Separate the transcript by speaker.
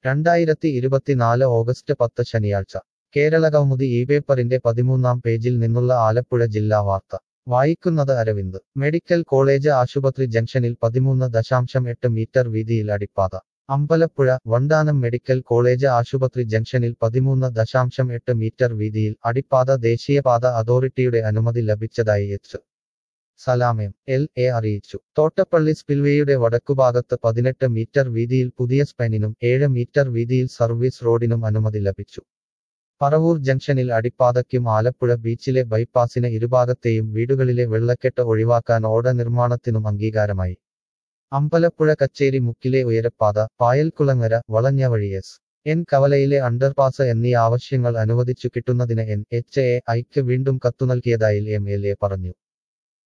Speaker 1: രണ്ടായിരത്തി ഇരുപത്തിനാല് ഓഗസ്റ്റ് പത്ത് ശനിയാഴ്ച കേരള കൗമുദി ഈ പേപ്പറിന്റെ പതിമൂന്നാം പേജിൽ നിന്നുള്ള ആലപ്പുഴ ജില്ലാ വാർത്ത വായിക്കുന്നത് അരവിന്ദ് മെഡിക്കൽ കോളേജ് ആശുപത്രി ജംഗ്ഷനിൽ പതിമൂന്ന് ദശാംശം എട്ട് മീറ്റർ വീതിയിൽ അടിപ്പാത അമ്പലപ്പുഴ വണ്ടാനം മെഡിക്കൽ കോളേജ് ആശുപത്രി ജംഗ്ഷനിൽ പതിമൂന്ന് ദശാംശം എട്ട് മീറ്റർ വീതിയിൽ അടിപ്പാത ദേശീയപാത അതോറിറ്റിയുടെ അനുമതി ലഭിച്ചതായി എച്ച് സലാമയം എൽ എ അറിയിച്ചു തോട്ടപ്പള്ളി സ്പിൽവേയുടെ വടക്കുഭാഗത്ത് പതിനെട്ട് മീറ്റർ വീതിയിൽ പുതിയ സ്പെനിനും ഏഴ് മീറ്റർ വീതിയിൽ സർവീസ് റോഡിനും അനുമതി ലഭിച്ചു പറവൂർ ജംഗ്ഷനിൽ അടിപ്പാതയ്ക്കും ആലപ്പുഴ ബീച്ചിലെ ബൈപ്പാസിന് ഇരുഭാഗത്തെയും വീടുകളിലെ വെള്ളക്കെട്ട് ഒഴിവാക്കാൻ ഓട നിർമ്മാണത്തിനും അംഗീകാരമായി അമ്പലപ്പുഴ കച്ചേരി മുക്കിലെ ഉയരപ്പാത പായൽക്കുളങ്ങര വളഞ്ഞ വഴി എസ് എൻ കവലയിലെ അണ്ടർപാസ് എന്നീ ആവശ്യങ്ങൾ അനുവദിച്ചു കിട്ടുന്നതിന് എൻ എച്ച് എ ഐക്ക് വീണ്ടും കത്തു നൽകിയതായി എം എൽ എ പറഞ്ഞു